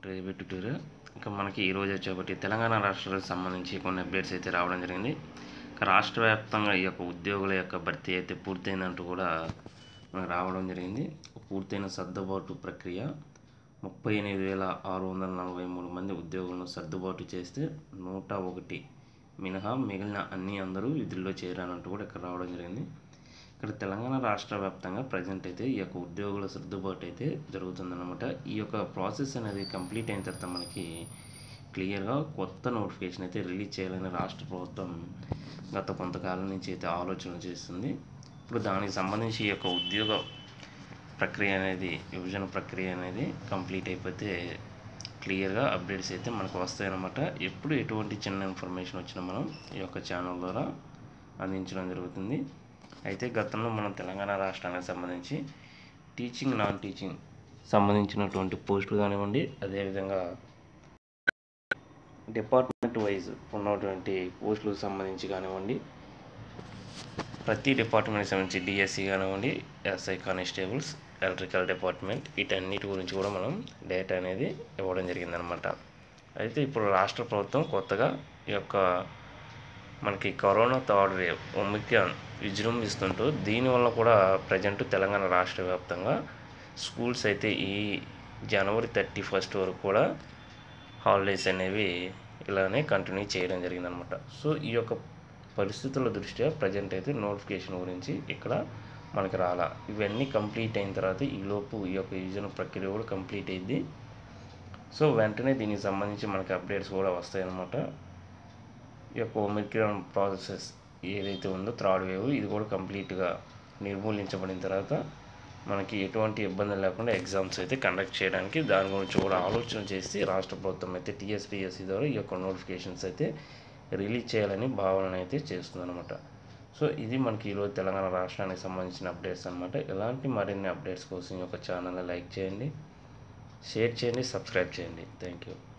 రేపు ట్యూటోరియల్ ఇంకా మనకి ఈరోజు వచ్చేబట్టి తెలంగాణ రాష్ట్రానికి సంబంధించి కొన్ని అప్డేట్స్ అయితే రావడం జరిగింది ఇంకా రాష్ట్ర వ్యాప్తంగా ఈ యొక్క ఉద్యోగుల యొక్క భర్తీ అయితే పూర్తయిందంటూ కూడా మనకు రావడం జరిగింది పూర్తయిన సర్దుబాటు ప్రక్రియ ముప్పై ఎనిమిది వేల ఆరు వందల నలభై మూడు మంది ఉద్యోగులను సర్దుబాటు చేస్తే నూట ఒకటి మినహా మిగిలిన అన్ని అందరూ విధుల్లో చేరానంటూ కూడా ఇక్కడ రావడం జరిగింది ఇక్కడ తెలంగాణ రాష్ట్ర వ్యాప్తంగా ప్రజెంట్ అయితే ఈ యొక్క ఉద్యోగుల సర్దుబాటు అయితే జరుగుతుందన్నమాట ఈ యొక్క ప్రాసెస్ అనేది కంప్లీట్ అయిన తర్వాత మనకి క్లియర్గా కొత్త నోటిఫికేషన్ అయితే రిలీజ్ చేయాలని రాష్ట్ర ప్రభుత్వం గత కొంతకాలం నుంచి అయితే ఆలోచన చేస్తుంది ఇప్పుడు దానికి సంబంధించి ఈ యొక్క ఉద్యోగ ప్రక్రియ అనేది విభజన ప్రక్రియ అనేది కంప్లీట్ అయిపోతే క్లియర్గా అప్డేట్స్ అయితే మనకు వస్తాయన్నమాట ఎప్పుడు ఎటువంటి చిన్న ఇన్ఫర్మేషన్ వచ్చినా మనం ఈ యొక్క ఛానల్ ద్వారా అందించడం జరుగుతుంది అయితే గతంలో మనం తెలంగాణ రాష్ట్రానికి సంబంధించి టీచింగ్ నాన్ టీచింగ్ సంబంధించినటువంటి పోస్టులు కానివ్వండి అదేవిధంగా డిపార్ట్మెంట్ వైజ్ ఉన్నటువంటి పోస్టులకు సంబంధించి కానివ్వండి ప్రతి డిపార్ట్మెంట్కి సంబంధించి డిఎస్సి కానివ్వండి ఎస్ఐ కానిస్టేబుల్స్ ఎలక్ట్రికల్ డిపార్ట్మెంట్ వీటన్నిటి గురించి కూడా మనం డేటా అనేది ఇవ్వడం జరిగిందనమాట అయితే ఇప్పుడు రాష్ట్ర ప్రభుత్వం కొత్తగా ఈ యొక్క మనకి కరోనా థర్డ్ వేవ్ ఒమిక్రాన్ విజృంభిస్తుంటూ దీనివల్ల కూడా ప్రజెంట్ తెలంగాణ రాష్ట్ర వ్యాప్తంగా స్కూల్స్ అయితే ఈ జనవరి థర్టీ ఫస్ట్ వరకు కూడా హాలిడేస్ అనేవి ఇలానే కంటిన్యూ చేయడం జరిగిందనమాట సో ఈ యొక్క పరిస్థితుల దృష్ట్యా ప్రజెంట్ అయితే నోటిఫికేషన్ గురించి ఇక్కడ మనకి రాలా ఇవన్నీ కంప్లీట్ అయిన తర్వాత ఈలోపు ఈ యొక్క యూజన్ ప్రక్రియ కూడా కంప్లీట్ అయింది సో వెంటనే దీనికి సంబంధించి మనకి అప్డేట్స్ కూడా వస్తాయన్నమాట ఈ యొక్క ఒమిక్రాన్ ప్రాసెస్ ఏదైతే ఉందో థర్డ్ వేవ్ ఇది కూడా కంప్లీట్గా నిర్మూలించబడిన తర్వాత మనకి ఎటువంటి ఇబ్బంది లేకుండా ఎగ్జామ్స్ అయితే కండక్ట్ చేయడానికి దాని గురించి కూడా ఆలోచన చేసి రాష్ట్ర ప్రభుత్వం అయితే టీఎస్పీఎస్సీ ద్వారా ఈ యొక్క నోటిఫికేషన్స్ అయితే రిలీజ్ చేయాలని భావన అయితే చేస్తుందన్నమాట సో ఇది మనకి ఈరోజు తెలంగాణ రాష్ట్రానికి సంబంధించిన అప్డేట్స్ అనమాట ఇలాంటి మరిన్ని అప్డేట్స్ కోసం ఈ యొక్క ఛానల్ని లైక్ చేయండి షేర్ చేయండి సబ్స్క్రైబ్ చేయండి థ్యాంక్ యూ